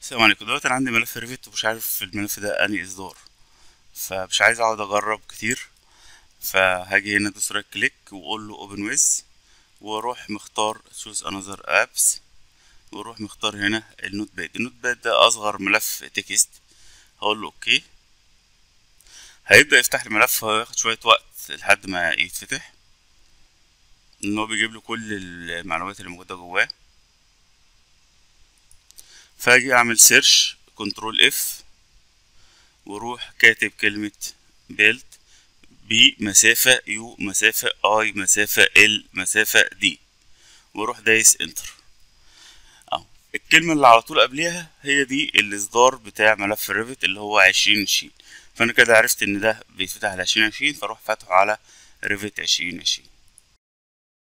السلام عليكم دلوقتي انا عندي ملف ريفت ومش عارف الملف ده انهي اصدار فمش عايز اقعد اجرب كتير فهاجي هنا ادوس رايت كليك واقول له اوبن ويز واروح مختار choose another apps واروح مختار هنا النوت باد النوت باد ده اصغر ملف تكست هقول له اوكي هيبدأ يفتح لي الملف هياخد شوية وقت لحد ما يتفتح ان هو بيجيب له كل المعلومات اللي موجودة جواه فاجي اعمل سيرش كنترول اف واروح كاتب كلمة بيلد بمسافة يو مسافة اي مسافة ال مسافة دي واروح دايس انتر اهو الكلمة اللي على طول قبليها هي دي الاصدار بتاع ملف الريفت اللي هو عشرين عشرين فانا كده عرفت ان ده بيتفتح على عشرين عشرين فاروح فاتحه على ريفت عشرين عشرين